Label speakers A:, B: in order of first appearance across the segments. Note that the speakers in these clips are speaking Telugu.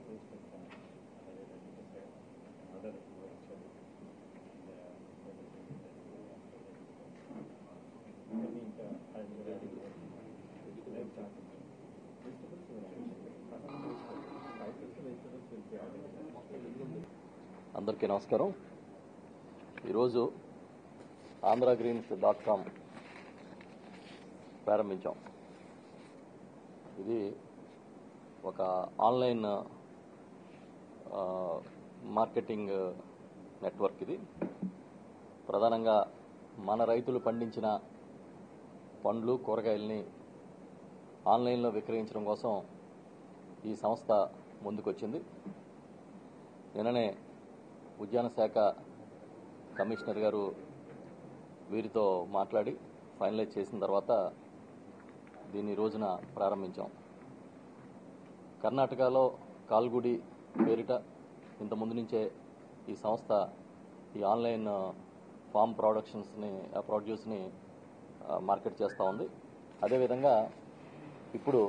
A: అందరికీ నమస్కారం ఈరోజు ఆంధ్ర గ్రీన్స్ డాట్ కామ్ ప్రారంభించాం ఇది ఒక ఆన్లైన్ ఆ, మార్కెటింగ్ నెట్వర్క్ ఇది ప్రధానంగా మన రైతులు పండించిన పండ్లు కూరగాయల్ని ఆన్లైన్లో విక్రయించడం కోసం ఈ సంస్థ ముందుకొచ్చింది నిన్ననే ఉద్యాన శాఖ కమిషనర్ గారు వీరితో మాట్లాడి ఫైనలైజ్ చేసిన తర్వాత దీన్ని ఈ రోజున ప్రారంభించాం కర్ణాటకలో కాల్గుడి పేరిట ఇంత ముందు నుంచే ఈ సంస్థ ఈ ఆన్లైన్ ఫామ్ ప్రొడక్షన్స్ని ప్రొడ్యూస్ని మార్కెట్ చేస్తూ ఉంది అదేవిధంగా ఇప్పుడు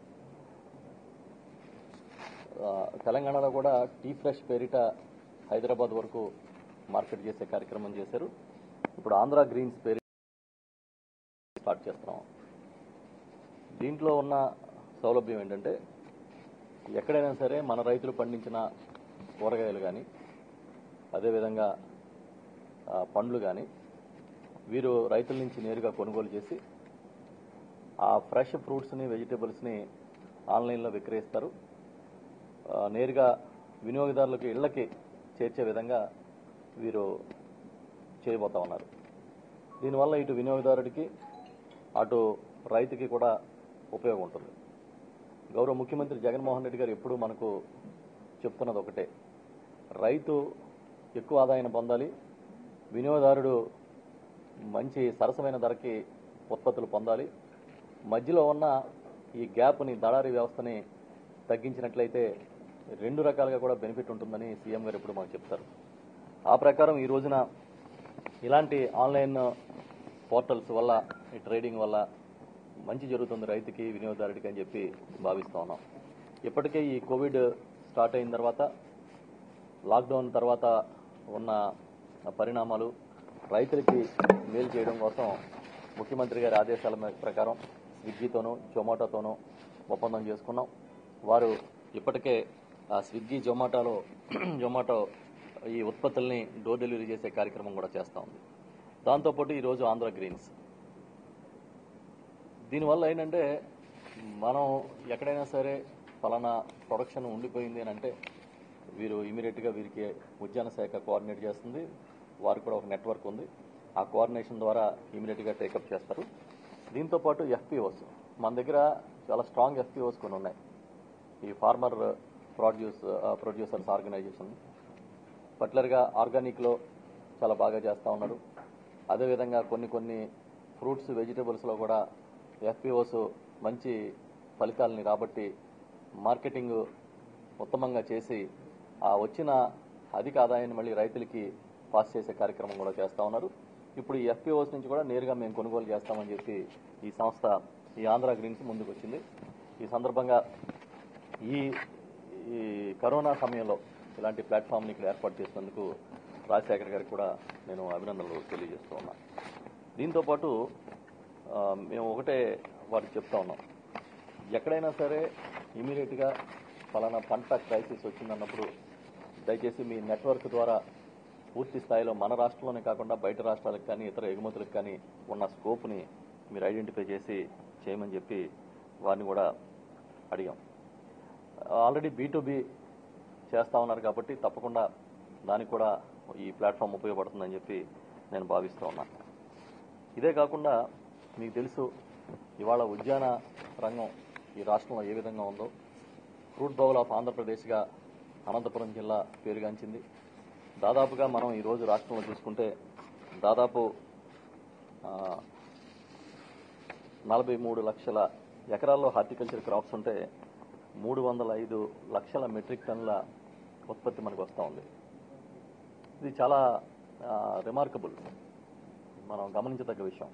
A: ఆ, తెలంగాణలో కూడా టీ ఫ్రెష్ పేరిట హైదరాబాద్ వరకు మార్కెట్ చేసే కార్యక్రమం చేశారు ఇప్పుడు ఆంధ్ర గ్రీన్స్ పేరు స్టార్ట్ చేస్తున్నాం దీంట్లో ఉన్న సౌలభ్యం ఏంటంటే ఎక్కడైనా సరే మన రైతులు పండించిన కూరగాయలు కానీ అదేవిధంగా ఆ, పండ్లు కానీ వీరు రైతుల నుంచి నేరుగా కొనుగోలు చేసి ఆ ఫ్రెష్ ఫ్రూట్స్ని వెజిటేబుల్స్ని ఆన్లైన్లో విక్రయిస్తారు ఆ, నేరుగా వినియోగదారులకు ఇళ్లకి చేర్చే విధంగా వీరు చేయబోతా ఉన్నారు దీనివల్ల ఇటు వినియోగదారుడికి అటు రైతుకి కూడా ఉపయోగం ఉంటుంది గౌరవ ముఖ్యమంత్రి జగన్మోహన్ రెడ్డి గారు ఎప్పుడూ మనకు చెప్తున్నది ఒకటే రైతు ఎక్కువ ఆదాయాన్ని పొందాలి వినియోగదారుడు మంచి సరసమైన ధరకి ఉత్పత్తులు పొందాలి మధ్యలో ఉన్న ఈ గ్యాప్ని దళారీ వ్యవస్థని తగ్గించినట్లయితే రెండు రకాలుగా కూడా బెనిఫిట్ ఉంటుందని సీఎం గారు ఎప్పుడు మనకు చెప్తారు ఆ ప్రకారం ఈ రోజున ఇలాంటి ఆన్లైన్ పోర్టల్స్ వల్ల ఈ ట్రేడింగ్ వల్ల మంచి జరుగుతుంది రైతుకి వినియోగదారుడికి అని చెప్పి భావిస్తా ఉన్నాం ఇప్పటికే ఈ కోవిడ్ స్టార్ట్ అయిన తర్వాత లాక్డౌన్ తర్వాత ఉన్న పరిణామాలు రైతులకి మేలు చేయడం కోసం ముఖ్యమంత్రి గారి ఆదేశాల మేర- ప్రకారం స్విగ్గీతోనూ జొమాటోతోనూ ఒప్పందం చేసుకున్నాం వారు ఇప్పటికే ఆ స్విగ్గీ జొమాటోలో జొమాటో ఈ ఉత్పత్తుల్ని డోర్ డెలివరీ చేసే కార్యక్రమం కూడా చేస్తూ ఉంది దాంతోపాటు ఈరోజు ఆంధ్ర గ్రీన్స్ దీనివల్ల ఏంటంటే మనం ఎక్కడైనా సరే ఫలానా ప్రొడక్షన్ ఉండిపోయింది అని అంటే వీరు ఇమీడియట్గా వీరికి ఉద్యాన శాఖ కోఆర్డినేట్ చేస్తుంది వారికి కూడా ఒక నెట్వర్క్ ఉంది ఆ కోఆర్డినేషన్ ద్వారా ఇమీడియట్గా టేకప్ చేస్తారు దీంతో పాటు ఎఫ్పిఓస్ మన దగ్గర చాలా స్ట్రాంగ్ ఎఫ్పిఓస్ కొన్ని ఉన్నాయి ఈ ఫార్మర్ ప్రొడ్యూస్ ప్రొడ్యూసర్స్ ఆర్గనైజేషన్ పర్టికులర్గా ఆర్గానిక్లో చాలా బాగా చేస్తూ ఉన్నారు అదేవిధంగా కొన్ని కొన్ని ఫ్రూట్స్ వెజిటేబుల్స్లో కూడా ఎఫ్పిఓస్ మంచి ఫలితాలని రాబట్టి మార్కెటింగ్ ఉత్తమంగా చేసి ఆ వచ్చిన అధిక ఆదాయాన్ని మళ్ళీ రైతులకి పాస్ చేసే కార్యక్రమం కూడా చేస్తూ ఉన్నారు ఇప్పుడు ఈ ఎఫ్పిఓస్ నుంచి కూడా నేరుగా మేము కొనుగోలు చేస్తామని చెప్పి ఈ సంస్థ ఈ ఆంధ్ర గ్రీన్స్ ముందుకు వచ్చింది ఈ సందర్భంగా ఈ ఈ కరోనా సమయంలో ఇలాంటి ప్లాట్ఫామ్ని ఇక్కడ ఏర్పాటు చేసినందుకు రాజశేఖర్ గారికి కూడా నేను అభినందనలు తెలియజేస్తూ ఉన్నా దీంతోపాటు ఆ, మేము ఒకటే వారికి చెప్తా ఉన్నాం ఎక్కడైనా సరే ఇమీడియట్గా ఫలానా పంట క్రైసిస్ వచ్చిందన్నప్పుడు దయచేసి మీ నెట్వర్క్ ద్వారా పూర్తి స్థాయిలో మన రాష్ట్రంలోనే కాకుండా బయట రాష్ట్రాలకు కానీ ఇతర ఎగుమతులకు కానీ ఉన్న స్కోప్ని మీరు ఐడెంటిఫై చేసి చేయమని చెప్పి వారిని కూడా అడిగాం ఆల్రెడీ బీ టు బి చేస్తా ఉన్నారు కాబట్టి తప్పకుండా దానికి కూడా ఈ ప్లాట్ఫామ్ ఉపయోగపడుతుందని చెప్పి నేను భావిస్తూ ఉన్నా ఇదే కాకుండా మీకు తెలుసు ఇవాళ ఉద్యాన రంగం ఈ రాష్ట్రంలో ఏ విధంగా ఉందో ఫ్రూట్ బౌల్ ఆఫ్ ఆంధ్రప్రదేశ్గా అనంతపురం జిల్లా పేరుగాంచింది దాదాపుగా మనం ఈరోజు రాష్ట్రంలో చూసుకుంటే దాదాపు ఆ, నలభై మూడు లక్షల ఎకరాల్లో హార్టికల్చర్ క్రాప్స్ ఉంటే మూడు వందల ఐదు లక్షల మెట్రిక్ టన్నుల ఉత్పత్తి మనకు వస్తూ ఉంది ఇది చాలా రిమార్కబుల్ మనం గమనించదగ్గ విషయం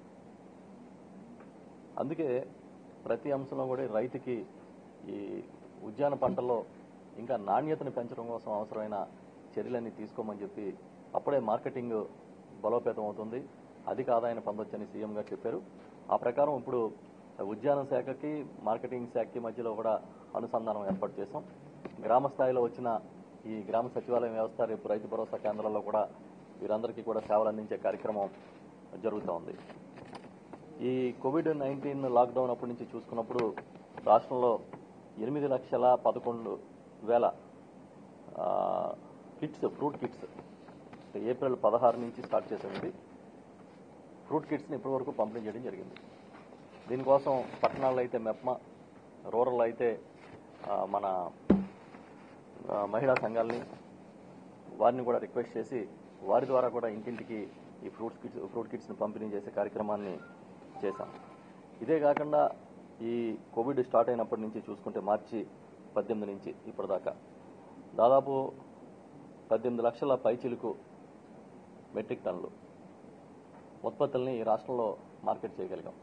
A: అందుకే ప్రతి అంశంలో కూడా రైతుకి ఈ ఉద్యాన పంటల్లో ఇంకా నాణ్యతను పెంచడం కోసం అవసరమైన చర్యలన్నీ తీసుకోమని చెప్పి అప్పుడే మార్కెటింగ్ బలోపేతం అవుతుంది అధిక ఆదాయాన్ని పొందొచ్చని సీఎం గారు చెప్పారు ఆ ప్రకారం ఇప్పుడు ఉద్యాన శాఖకి మార్కెటింగ్ శాఖకి మధ్యలో కూడా అనుసంధానం ఏర్పాటు చేశాం గ్రామ స్థాయిలో వచ్చిన ఈ గ్రామ సచివాలయం వ్యవస్థ రేపు రైతు భరోసా కేంద్రాల్లో కూడా వీరందరికీ కూడా సేవలు అందించే కార్యక్రమం జరుగుతూ ఉంది ఈ కోవిడ్ నైన్టీన్ లాక్డౌన్ అప్పటి నుంచి చూసుకున్నప్పుడు రాష్ట్రంలో ఎనిమిది లక్షల పదకొండు వేల ఆ, కిట్స్ ఫ్రూట్ కిట్స్ ఏప్రిల్ పదహారు నుంచి స్టార్ట్ చేసాం ఇది ఫ్రూట్ కిట్స్ని ఇప్పటి వరకు పంపిణీ చేయడం జరిగింది దీనికోసం పట్టణాల్లో అయితే మెప్మా రూరల్ అయితే ఆ, మన ఆ, మహిళా సంఘాలని వారిని కూడా రిక్వెస్ట్ చేసి వారి ద్వారా కూడా ఇంటింటికి ఈ ఫ్రూట్స్ కిట్స్ ఫ్రూట్ కిట్స్ని పంపిణీ చేసే కార్యక్రమాన్ని చేశాం ఇదే కాకుండా ఈ కోవిడ్ స్టార్ట్ అయినప్పటి నుంచి చూసుకుంటే మార్చి పద్దెనిమిది నుంచి ఇప్పటిదాకా దాదాపు పద్దెనిమిది లక్షల పైచిలుకు మెట్రిక్ టన్నులు ఉత్పత్తుల్ని ఈ రాష్ట్రంలో మార్కెట్ చేయగలిగాం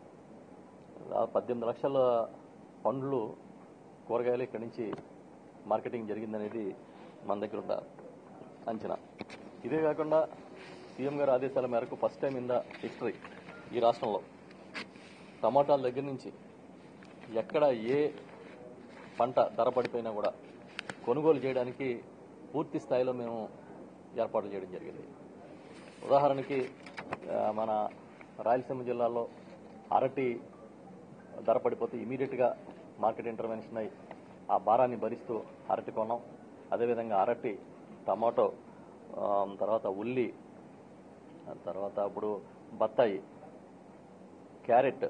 A: ఆ పద్దెనిమిది లక్షల పండ్లు కూరగాయలు ఇక్కడి నుంచి మార్కెటింగ్ జరిగిందనేది మన దగ్గర ఉన్న అంచనా ఇదే కాకుండా సీఎం గారి ఆదేశాల మేరకు first time in the history ఈ రాష్ట్రంలో టమాటాల దగ్గర నుంచి ఎక్కడ ఏ పంట ధర పడిపోయినా కూడా కొనుగోలు చేయడానికి పూర్తి స్థాయిలో మేము ఏర్పాట్లు చేయడం జరిగింది ఉదాహరణకి ఆ, మన రాయలసీమ జిల్లాలో అరటి ధర పడిపోతే ఇమీడియట్గా మార్కెట్ ఇంటర్వెన్షన్ అయి ఆ భారాన్ని భరిస్తూ అరటి కొన్నాం అదేవిధంగా అరటి టమాటో ఆ, తర్వాత ఉల్లి ఆ తర్వాత ఇప్పుడు బత్తాయి క్యారెట్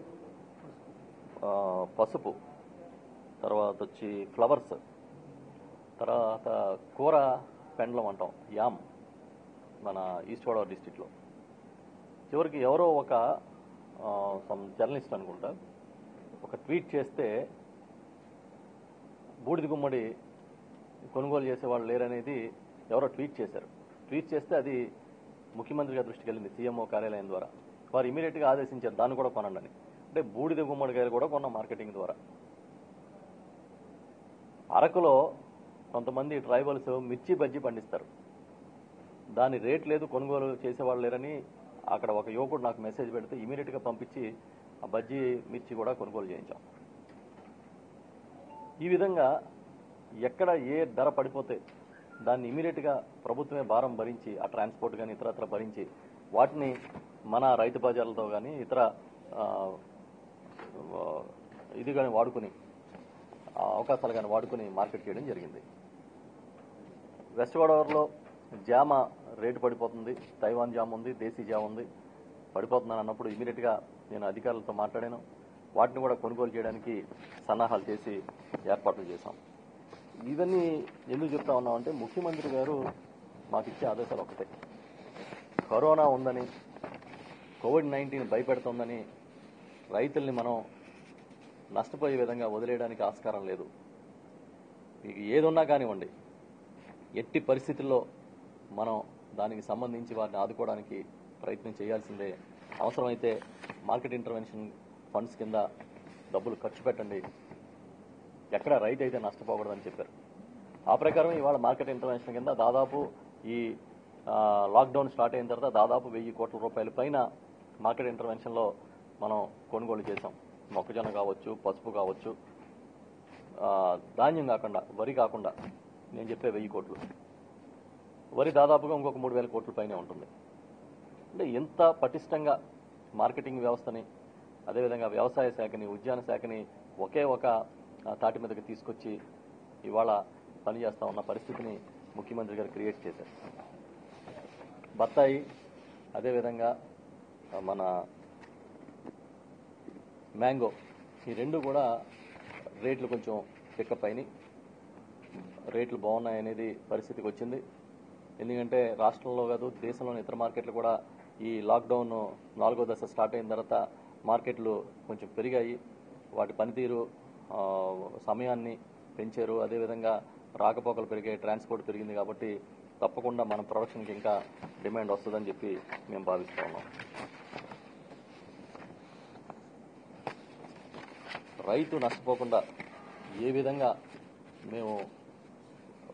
A: ఆ, పసుపు తర్వాత వచ్చి ఫ్లవర్స్ తర్వాత కూర పెండ్లం అంటాం యామ్ మన ఈస్ట్ గోదావరి డిస్టిక్లో చివరికి ఎవరో ఒక సమ్ జర్నలిస్ట్ అనుకుంటా ఒక ట్వీట్ చేస్తే బూడిద గుమ్మడి కొనుగోలు చేసేవాళ్ళు లేరనేది ఎవరో ట్వీట్ చేశారు ట్వీట్ చేస్తే అది ముఖ్యమంత్రి గారి దృష్టికి వెళ్ళింది సీఎంఓ కార్యాలయం ద్వారా వారు ఇమీడియట్గా ఆదేశించారు దాన్ని కూడా కొనండి అని అంటే బూడిద గుమ్మడికాయలు కూడా కొన్న మార్కెటింగ్ ద్వారా అరకులో కొంతమంది ట్రైబల్స్ మిర్చి బజ్జీ పండిస్తారు దాని రేట్ లేదు కొనుగోలు చేసేవాళ్ళు లేరని అక్కడ ఒక యువకుడు నాకు మెసేజ్ పెడితే ఇమీడియట్గా పంపించి ఆ బజ్జీ మిర్చి కూడా కొనుగోలు చేయించాం ఈ విధంగా ఎక్కడ ఏ ధర పడిపోతే దాన్ని ఇమీడియట్గా ప్రభుత్వమే భారం భరించి ఆ ట్రాన్స్పోర్ట్ కానీ ఇతరత్ర భరించి వాటిని మన రైతు బజార్లతో కానీ ఇతర ఆ, ఆ, ఇది కానీ వాడుకుని ఆ అవకాశాలు కానీ వాడుకుని మార్కెట్ చేయడం జరిగింది వెస్ట్ గోదావరిలో జామ రేటు పడిపోతుంది తైవాన్ జామ ఉంది దేశీ జామ ఉంది పడిపోతుందని అన్నప్పుడు ఇమీడియట్గా నేను అధికారులతో మాట్లాడాను వాటిని కూడా కొనుగోలు చేయడానికి సన్నాహాలు చేసి ఏర్పాట్లు చేశాం ఇవన్నీ ఎందుకు చెప్తా ఉన్నామంటే ముఖ్యమంత్రి గారు మాకు ఇచ్చే ఆదేశాలు ఒకటే కరోనా ఉందని కోవిడ్ నైన్టీన్ భయపెడుతోందని రైతుల్ని మనం నష్టపోయే విధంగా వదిలేయడానికి ఆస్కారం లేదు మీకు ఏదున్నా కానివ్వండి ఎట్టి పరిస్థితుల్లో మనం దానికి సంబంధించి వారిని ఆదుకోవడానికి ప్రయత్నం చేయాల్సిందే అవసరమైతే మార్కెట్ ఇంటర్వెన్షన్ ఫండ్స్ కింద డబ్బులు ఖర్చు పెట్టండి ఎక్కడ రైతు అయితే నష్టపోకూడదని చెప్పారు ఆ ప్రకారం ఇవాళ మార్కెట్ ఇంటర్వెన్షన్ కింద దాదాపు ఈ ఆ, లాక్డౌన్ స్టార్ట్ అయిన తర్వాత దాదాపు వెయ్యి కోట్ల రూపాయల పైన మార్కెట్ ఇంటర్వెన్షన్లో మనం కొనుగోలు చేశాం మొక్కజొన్న కావచ్చు పసుపు కావచ్చు ఆ, ధాన్యం కాకుండా వరి కాకుండా నేను చెప్పే వెయ్యి కోట్లు వరి దాదాపుగా ఇంకొక మూడు వేల కోట్ల పైనే ఉంటుంది అంటే ఎంత పటిష్టంగా మార్కెటింగ్ వ్యవస్థని అదేవిధంగా వ్యవసాయ శాఖని ఉద్యాన శాఖని ఒకే ఒక ఆ, తాటి మీదకి తీసుకొచ్చి ఇవాళ పనిచేస్తా ఉన్న పరిస్థితిని ముఖ్యమంత్రి గారు క్రియేట్ చేశారు బత్తాయి అదేవిధంగా ఆ, మన మ్యాంగో ఈ రెండు కూడా రేట్లు కొంచెం పికప్ అయినాయి రేట్లు బాగున్నాయి అనేది పరిస్థితికి వచ్చింది ఎందుకంటే రాష్ట్రంలో కాదు దేశంలోని ఇతర మార్కెట్లు కూడా ఈ లాక్డౌన్ నాలుగో దశ స్టార్ట్ అయిన తర్వాత మార్కెట్లు కొంచెం పెరిగాయి వాటి పనితీరు ఆ, సమయాన్ని పెంచారు అదేవిధంగా రాకపోకలు పెరిగాయి ట్రాన్స్పోర్ట్ పెరిగింది కాబట్టి తప్పకుండా మన ప్రొడక్షన్కి ఇంకా డిమాండ్ వస్తుందని చెప్పి మేము భావిస్తూ ఉన్నాం రైతు నష్టపోకుండా ఏ విధంగా మేము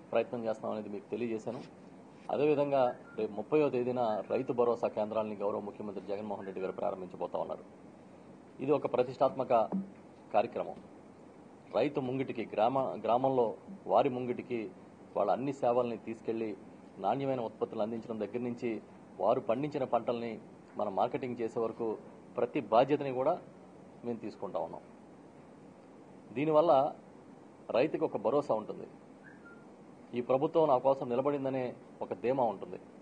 A: ప్రయత్నం చేస్తాం అనేది మీకు తెలియజేశాను అదేవిధంగా రేపు ముప్పయో తేదీన రైతు భరోసా కేంద్రాలని గౌరవ ముఖ్యమంత్రి జగన్మోహన్ రెడ్డి గారు ప్రారంభించబోతా ఉన్నారు ఇది ఒక ప్రతిష్టాత్మక కార్యక్రమం రైతు ముంగిటికి గ్రామ గ్రామంలో వారి ముంగిటికి వాళ్ళ అన్ని సేవల్ని తీసుకెళ్లి నాణ్యమైన ఉత్పత్తులు అందించడం దగ్గర నుంచి వారు పండించిన పంటల్ని మనం మార్కెటింగ్ చేసే వరకు ప్రతి బాధ్యతని కూడా మేము తీసుకుంటా ఉన్నాం దీనివల్ల రైతుకు ఒక భరోసా ఉంటుంది ఈ ప్రభుత్వం నా కోసం నిలబడిందనే ఒక ధీమా ఉంటుంది